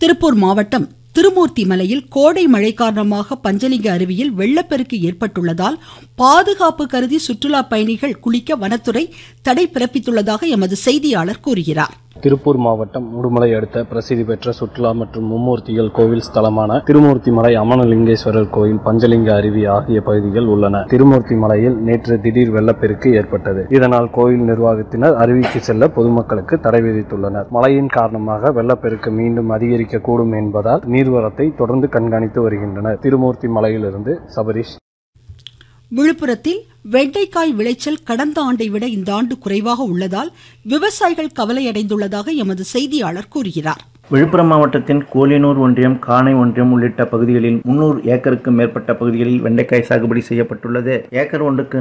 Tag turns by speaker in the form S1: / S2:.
S1: திருப்பூர் மாவட்டம் திருமூர்த்தி மலையில் கோடை மழை காரணமாக பஞ்சலிங்க அருவியில் வெள்ளப்பெருக்கு ஏற்பட்டுள்ளதால் பாதுகாப்பு கருதி சுற்றுலா பயணிகள் குளிக்க வனத்துறை தடை பிறப்பித்துள்ளதாக எமது செய்தியாளர் கூறுகிறார்
S2: திருப்பூர் மாவட்டம் உடுமலை அடுத்த பிரசித்தி பெற்ற சுற்றுலா மற்றும் மும்மூர்த்திகள் கோவில் ஸ்தலமான திருமூர்த்தி மலை அமனலிங்கேஸ்வரர் கோயில் பஞ்சலிங்க அருவி ஆகிய பகுதிகள் உள்ளன திருமூர்த்தி மலையில் நேற்று திடீர் வெள்ளப்பெருக்கு ஏற்பட்டது இதனால் கோயில் நிர்வாகத்தினர் அருவிக்கு செல்ல பொதுமக்களுக்கு தடை விதித்துள்ளனர் மழையின் காரணமாக வெள்ளப்பெருக்கு மீண்டும் அதிகரிக்கக்கூடும் என்பதால் நீர்வரத்தை தொடர்ந்து கண்காணித்து வருகின்றனர் திருமூர்த்தி மலையிலிருந்து சபரிஷ்
S1: விழுப்புரத்தில் வெண்டைக்காய் விளைச்சல் கடந்த ஆண்டை விட இந்த ஆண்டு குறைவாக உள்ளதால் விவசாயிகள் கவலையடைந்துள்ளதாக எமது செய்தியாளர் கூறுகிறார்
S3: விழுப்புரம் மாவட்டத்தின் கோலியனூர் ஒன்றியம் காணை ஒன்றியம் உள்ளிட்ட பகுதிகளில் முன்னூறு ஏக்கருக்கும் மேற்பட்ட பகுதிகளில் வெண்டைக்காய் சாகுபடி செய்யப்பட்டுள்ளது ஏக்கர் ஒன்றுக்கு